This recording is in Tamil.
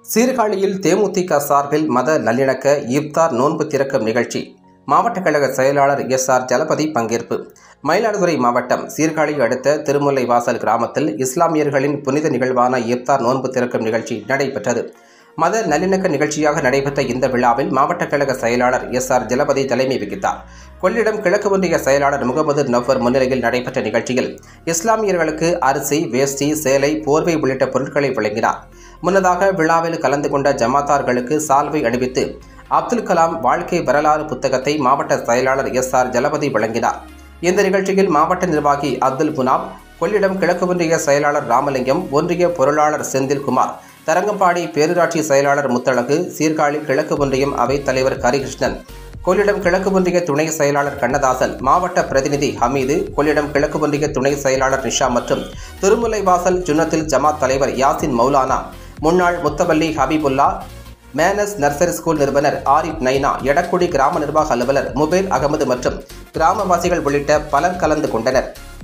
சீர்காழியில் தேமுதிக சார்பில் மத நல்லிணக்க இப்தார் நோன்பு திறக்கும் நிகழ்ச்சி மாவட்ட கழக செயலாளர் எஸ் ஆர் ஜலபதி பங்கேற்பு மயிலாடுதுறை மாவட்டம் சீர்காழி அடுத்த திருமுல்லை வாசல் கிராமத்தில் இஸ்லாமியர்களின் புனித நிகழ்வான இப்தார் நோன்பு திறக்கும் நிகழ்ச்சி நடைபெற்றது மத நல்லிணக்க நிகழ்ச்சியாக நடைபெற்ற இந்த விழாவில் மாவட்ட கழக செயலாளர் எஸ் ஆர் ஜலபதி தலைமை வகித்தார் கொள்ளிடம் கிழக்கு ஒன்றிய செயலாளர் முகமது நஃபர் முன்னிலையில் நடைபெற்ற நிகழ்ச்சியில் இஸ்லாமியர்களுக்கு அரிசி வேஷ்டி சேலை போர்வை உள்ளிட்ட பொருட்களை வழங்கினார் முன்னதாக விழாவில் கலந்து கொண்ட ஜமாத்தார்களுக்கு சால்வை அணிவித்து அப்துல் கலாம் வாழ்க்கை வரலாறு புத்தகத்தை மாவட்ட செயலாளர் எஸ் ஆர் ஜலபதி வழங்கினார் இந்த நிகழ்ச்சியில் மாவட்ட நிர்வாகி அப்துல் குனாப் கொள்ளிடம் கிழக்கு ஒன்றிய செயலாளர் ராமலிங்கம் ஒன்றிய பொருளாளர் செந்தில்குமார் தரங்கம்பாடி பேரூராட்சி செயலாளர் முத்தழகு சீர்காழி கிழக்கு ஒன்றியம் அவைத் தலைவர் ஹரிகிருஷ்ணன் கொள்ளிடம் கிழக்கு ஒன்றிய துணை செயலாளர் கண்ணதாசன் மாவட்ட பிரதிநிதி ஹமீது கொள்ளிடம் கிழக்கு ஒன்றிய துணை செயலாளர் நிஷா மற்றும் திருமுல்லை வாசல் ஜுன்னத்தில் ஜமாத் தலைவர் யாசின் மௌலானா முன்னாள் முத்தவல்லி ஹபீபுல்லா மேனஸ் நர்சரி ஸ்கூல் நிறுவனர் ஆரிப் நைனா எடக்குடி கிராம நிர்வாக அலுவலர் முபேர் அகமது மற்றும் கிராமவாசிகள் உள்ளிட்ட பலர் கலந்து கொண்டனர்